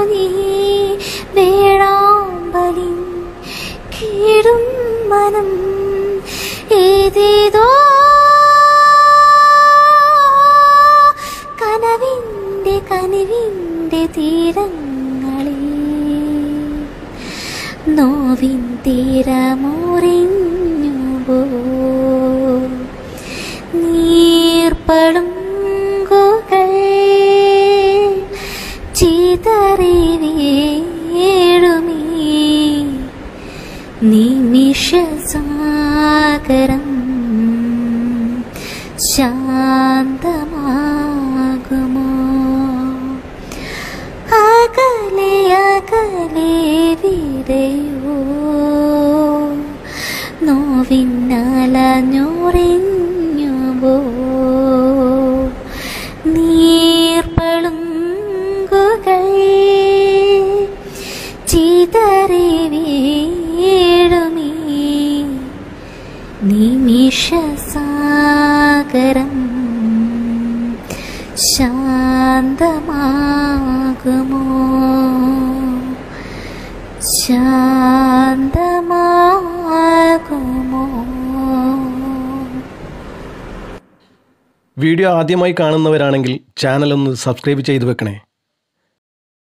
നീ വേഴാമ്പലിൻ കീടും മനം ഏതേതോ കനവിൻ്റെ കനിവിൻ്റെ തീരങ്ങളിൽ നോവിൻ തീരമുറിഞ്ഞുപോ നീർപ്പളുങ്കുകൾ ചിതറി വീഴുമീ നിമിഷസാഗരം ശാന്തമാകുമോ അകലെ അകലെ വിടയോ നോവിന്നലഞ്ഞുറിഞ്ഞുവോ നീർപ്പളുങ്കുകൾ ചിതറി വീഴുമീ നിമിഷസാഗരം ശാന്തമാകുമോ ശാന്തമാകുമോ വീഡിയോ ആദ്യമായി കാണുന്നവരാണെങ്കിൽ ചാനൽ ഒന്ന് സബ്സ്ക്രൈബ് ചെയ്തു വെക്കണേ